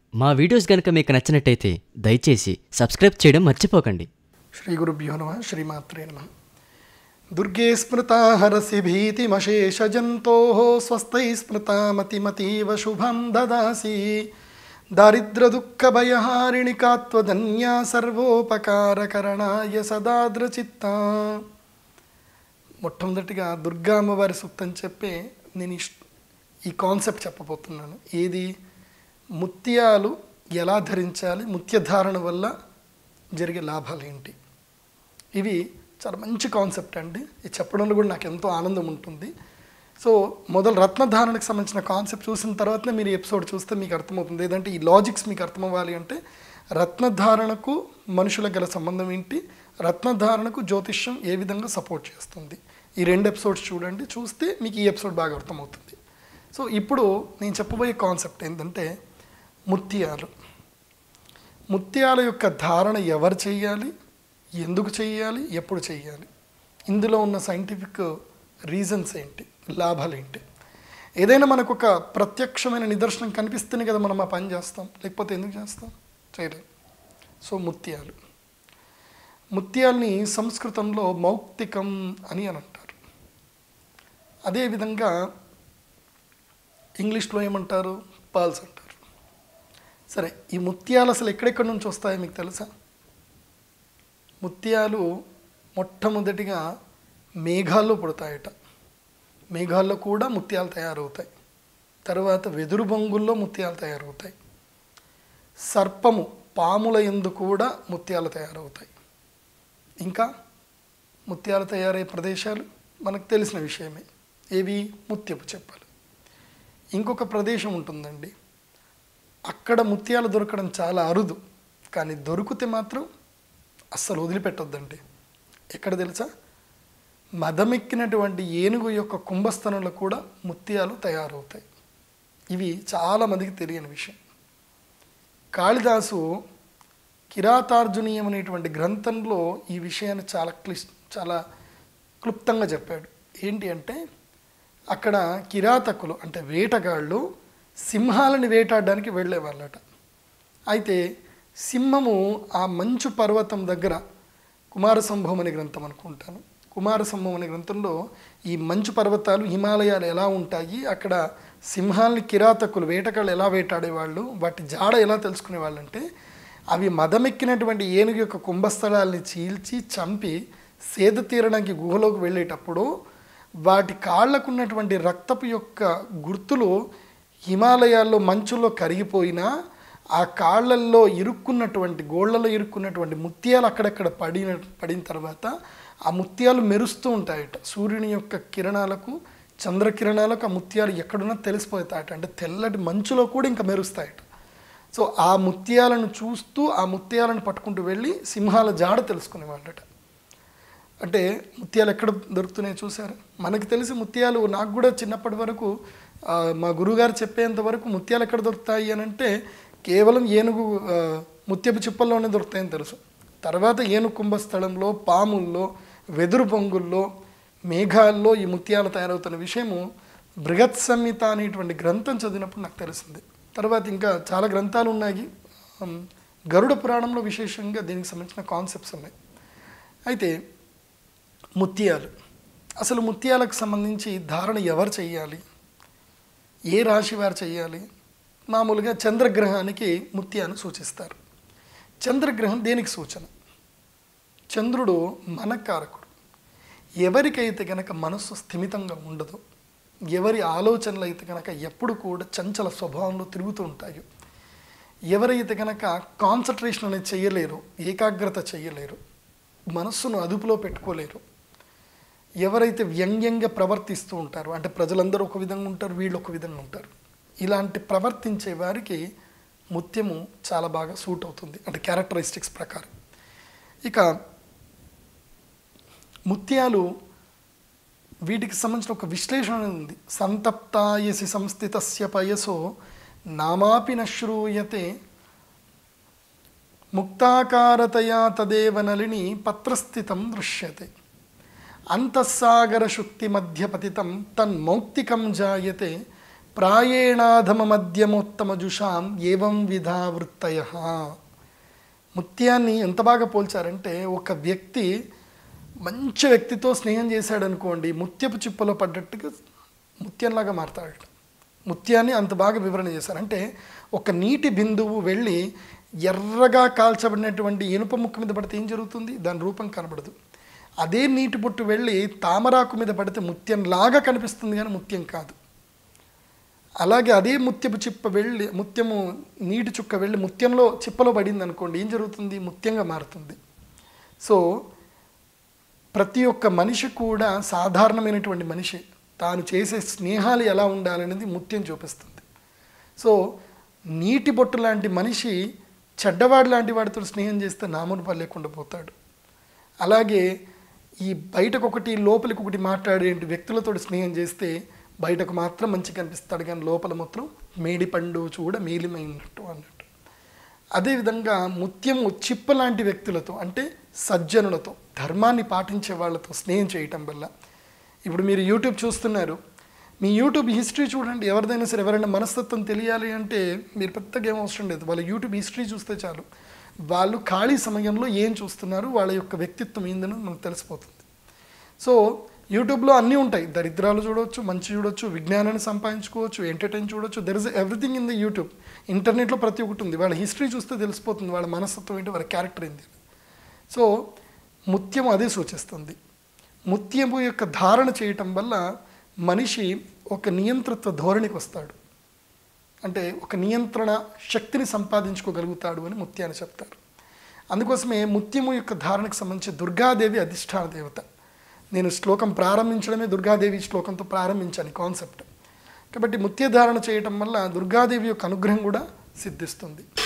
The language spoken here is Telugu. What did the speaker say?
మా వీడియోస్ కనుక మీకు నచ్చినట్టయితే దయచేసి సబ్స్క్రైబ్ చేయడం మర్చిపోకండి శ్రీ గురుభ్యో నమ శ్రీమాత్రే నమ దుర్గే స్మృతా హరసి భీతిమశేషజంతో స్వస్థై స్మృతా మతిమతీవ శుభం దదాసి దారిద్ర్యదుఃఖభయహారిణి కాత్వధన్యా సర్వోపకారకరణాయ సదాద్రచిత్త మొట్టమొదటిగా దుర్గా అమ్మవారి సూక్తం చెప్పే నేను ఈ sh- ఈ కాన్సెప్ట్ చెప్పబోతున్నాను ఏది ముత్యాలు ఎలా ధరించాలి ముత్యధారణ వల్ల జరిగే లాభాలు ఏంటి ఇవి చాలా మంచి కాన్సెప్ట్ అండి ఇది చెప్పడంలో కూడా నాకు ఎంతో ఆనందం ఉంటుంది సో మొదలు రత్నధారణకు సంబంధించిన కాన్సెప్ట్ చూసిన తర్వాతనే మీరు ఈ ఎపిసోడ్ చూస్తే మీకు అర్థమవుతుంది ఏదంటే ఈ లాజిక్స్ మీకు అర్థమవ్వాలి అంటే రత్నధారణకు మనుషులకు గల సంబంధం ఏంటి రత్నధారణకు జ్యోతిష్యం ఏ విధంగా సపోర్ట్ చేస్తుంది ఈ రెండు ఎపిసోడ్స్ చూడండి చూస్తే మీకు ఈ ఎపిసోడ్ బాగా అర్థమవుతుంది సో ఇప్పుడు నేను చెప్పబోయే కాన్సెప్ట్ ఏంటంటే ముత్యాలు ముత్యాల యొక్క ధారణ ఎవరు చేయాలి ఎందుకు చేయాలి ఎప్పుడు చేయాలి ఇందులో ఉన్న సైంటిఫిక్ రీజన్స్ ఏంటి లాభాలు ఏంటి ఏదైనా మనకు ఒక ప్రత్యక్షమైన నిదర్శనం కనిపిస్తేనే కదా మనం ఆ పని చేస్తాం లేకపోతే ఎందుకు చేస్తాం చేయలేం సో ముత్యాలు ముత్యాల్ని సంస్కృతంలో మౌక్తికం అని అని అంటారు అదేవిధంగా ఇంగ్లీష్లో ఏమంటారు పర్ల్స్ అంటారు సరే ఈ ముత్యాలు అసలు ఎక్కడెక్కడి నుంచి వస్తాయో మీకు తెలుసా ముత్యాలు మొట్టమొదటిగా మేఘాల్లో పుడతాయట మేఘాల్లో కూడా ముత్యాలు తయారవుతాయి తర్వాత వెదురు బొంగుల్లో ముత్యాలు తయారవుతాయి సర్పము పాముల ఎందు కూడా ముత్యాలు తయారవుతాయి ఇంకా ముత్యాలు తయారయ్యే ప్రదేశాలు మనకు తెలిసిన విషయమే ఏవి ముత్యపు చెప్పలు ఇంకొక ప్రదేశం ఉంటుందండి అక్కడ ముత్యాలు దొరకడం చాలా అరుదు కానీ దొరికితే మాత్రం అస్సలు వదిలిపెట్టొద్దండి ఎక్కడ తెలుసా మదమెక్కినటువంటి ఏనుగు యొక్క కుంభస్థలంలో కూడా ముత్యాలు తయారవుతాయి ఇవి చాలామందికి తెలియని విషయం కాళిదాసు కిరాతార్జునీయం అనేటువంటి గ్రంథంలో ఈ విషయాన్ని చాలా క్లిష్ చాలా క్లుప్తంగా చెప్పాడు ఏంటి అంటే అక్కడ కిరాతకులు అంటే వేటగాళ్ళు సింహాలని వేటాడడానికి వెళ్ళేవాళ్ళట అయితే సింహము ఆ మంచు పర్వతం దగ్గర కుమార సంభవం అనే గ్రంథం అనుకుంటాను కుమార సంభవం అనే గ్రంథంలో ఈ మంచు పర్వతాలు హిమాలయాలు ఎలా ఉంటాయి అక్కడ సింహాల్ని కిరాతకులు వేటగాళ్ళు ఎలా వేటాడేవాళ్ళు వాటి జాడ ఎలా తెలుసుకునేవాళ్ళు అంటే అవి మదమెక్కినటువంటి ఏనుగు యొక్క కుంభస్థలాల్ని చీల్చి చంపి సేద తీరడానికి గుహలోకి వెళ్ళేటప్పుడు వాటి కాళ్ళకున్నటువంటి రక్తపు యొక్క గుర్తులు హిమాలయాల్లో మంచులో కరిగిపోయినా ఆ కాళ్ళల్లో ఇరుక్కున్నటువంటి గోళ్లలో ఇరుక్కున్నటువంటి ముత్యాలు అక్కడక్కడ పడిన పడిన తర్వాత ఆ ముత్యాలు మెరుస్తూ ఉంటాయట సూర్యుని యొక్క కిరణాలకు చంద్రకిరణాలకు ఆ ముత్యాలు ఎక్కడున్నా తెలిసిపోతాయట అంటే తెల్లటి మంచులో కూడా ఇంకా మెరుస్తాయట సో ఆ ముత్యాలను చూస్తూ ఆ ముత్యాలను పట్టుకుంటూ వెళ్ళి సింహాల జాడ తెలుసుకునేవాళ్ళట అంటే ముత్యాలు ఎక్కడ దొరుకుతున్నాయో చూసారు మనకు తెలిసి ముత్యాలు నాకు కూడా చిన్నప్పటి వరకు ఆ, మా గురువుగారు చెప్పేంత వరకు ముత్యాలు ఎక్కడ దొరుకుతాయి అని అంటే కేవలం ఏనుగు ఆ, ముత్యపు చిప్పల్లోనే దొరుకుతాయని తెలుసు తర్వాత ఏనుగు కుంభస్థలంలో పాముల్లో వెదురు పొంగుల్లో మేఘాల్లో ఈ ముత్యాలు తయారవుతున్న విషయము బృహత్ సంహిత అనేటువంటి గ్రంథం చదివినప్పుడు నాకు తెలిసింది తర్వాత ఇంకా చాలా గ్రంథాలు ఉన్నాయి ఉమ్, గరుడ పురాణంలో విశేషంగా దీనికి సంబంధించిన కాన్సెప్ట్స్ ఉన్నాయి అయితే ముత్యాలు అసలు ముత్యాలకు సంబంధించి ధారణ ఎవరు చేయాలి ఏ రాశి వారు చేయాలి మామూలుగా చంద్రగ్రహానికి ముత్యాన్ని సూచిస్తారు చంద్రగ్రహం దేనికి సూచన చంద్రుడు మనకారకుడు ఎవరికైతే కనుక మనస్సు స్థిమితంగా ఉండదో ఎవరి ఆలోచనలు అయితే కనుక ఎప్పుడు కూడా చంచల స్వభావంలో తిరుగుతూ ఉంటాయో ఎవరైతే కనుక కాన్సన్ట్రేషన్ అనేది చేయలేరు ఏకాగ్రత చేయలేరు మనస్సును అదుపులో పెట్టుకోలేరు ఎవరైతే వ్యంగ్యంగా ప్రవర్తిస్తూ ఉంటారో అంటే ప్రజలందరూ ఒక విధంగా ఉంటారు వీళ్ళు ఒక విధంగా ఉంటారు ఇలాంటి ప్రవర్తించే వారికి ముత్యము చాలా బాగా సూట్ అవుతుంది అంటే క్యారెక్టరిస్టిక్స్ ప్రకారం ఇక ముత్యాలు వీటికి సంబంధించిన ఒక విశ్లేషణ అనేది ఉంది సంతప్తాయసి సంస్థితస్య పయసో నామాపి నశ్రూయతే ముక్తాకారతయా తదేవ నలిని పత్రస్థితం దృశ్యతే అంతఃసాగర శుక్తి మధ్య పతితం తన్మౌక్తికం జాయతే ప్రాయేణాధమ మధ్యమోత్తమ జుషాం ఏవం విధా వృత్తయ ముత్యాన్ని ఎంత బాగా పోల్చారంటే ఒక వ్యక్తి మంచి వ్యక్తితో స్నేహం చేశాడు అనుకోండి ముత్యపు చిప్పలో పడ్డట్టుగా ముత్యంలాగా మారతాడు ముత్యాన్ని అంత బాగా వివరణ చేశారు అంటే ఒక నీటి బిందువు వెళ్ళి ఎర్రగా కాల్చబడినటువంటి ఇనుప ముక్క మీద పడితే ఏం జరుగుతుంది దాని రూపం కనబడదు అదే నీటి బొట్టు వెళ్ళి తామరాకు మీద పడితే ముత్యంలాగా కనిపిస్తుంది కానీ ముత్యం కాదు అలాగే అదే ముత్యపు చిప్ప వెళ్ళి ముత్యము నీటి చుక్క వెళ్ళి ముత్యంలో చిప్పలో పడింది అనుకోండి ఏం జరుగుతుంది ముత్యంగా మారుతుంది సో ప్రతి ఒక్క మనిషి కూడా సాధారణమైనటువంటి మనిషి తాను చేసే స్నేహాలు ఎలా ఉండాలనేది ముత్యం చూపిస్తుంది సో నీటి బొట్టు లాంటి మనిషి చెడ్డవాడు లాంటి వాడితో స్నేహం చేస్తే నామూలు లేకుండా పోతాడు అలాగే ఈ బయటకు ఒకటి లోపలికి ఒకటి మాట్లాడే వ్యక్తులతో స్నేహం చేస్తే బయటకు మాత్రం మంచి కనిపిస్తాడు కానీ లోపల మాత్రం మేడి పండు చూడ మేలిమైనట్టు అన్నట్టు అదేవిధంగా ముత్యము చిప్ప లాంటి వ్యక్తులతో అంటే సజ్జనులతో ధర్మాన్ని పాటించే వాళ్ళతో స్నేహం చేయటం వల్ల ఇప్పుడు మీరు యూట్యూబ్ చూస్తున్నారు మీ యూట్యూబ్ హిస్టరీ చూడండి ఎవరిదైనా సరే ఎవరైనా మనస్తత్వం తెలియాలి అంటే మీరు పెద్దగా ఏం అవసరం లేదు వాళ్ళ యూట్యూబ్ హిస్టరీ చూస్తే చాలు వాళ్ళు ఖాళీ సమయంలో ఏం చూస్తున్నారు వాళ్ళ యొక్క వ్యక్తిత్వం ఏందని మనకు తెలిసిపోతుంది సో యూట్యూబ్లో అన్నీ ఉంటాయి దరిద్రాలు చూడవచ్చు మంచి చూడొచ్చు విజ్ఞానాన్ని సంపాదించుకోవచ్చు ఎంటర్టైన్ చూడొచ్చు there is everything in the YouTube ఇంటర్నెట్లో ప్రతి ఒక్కటి ఉంది వాళ్ళ హిస్టరీ చూస్తే తెలిసిపోతుంది వాళ్ళ మనస్తత్వం ఏంటి వాళ్ళ క్యారెక్టర్ ఏంటి సో ముత్యం అదే సూచిస్తుంది ముత్యము యొక్క ధారణ చేయటం వల్ల మనిషి ఒక నియంతృత్వ ధోరణికి వస్తాడు అంటే ఒక నియంత్రణ శక్తిని సంపాదించుకోగలుగుతాడు అని ముత్యాన్ని చెప్తారు అందుకోసమే ముత్యము యొక్క ధారణకు సంబంధించి దుర్గాదేవి అధిష్టాన దేవత నేను శ్లోకం ప్రారంభించడమే దుర్గాదేవి శ్లోకంతో ప్రారంభించాను కాన్సెప్ట్ కాబట్టి ముత్య ధారణ చేయటం వల్ల దుర్గాదేవి యొక్క అనుగ్రహం కూడా సిద్ధిస్తుంది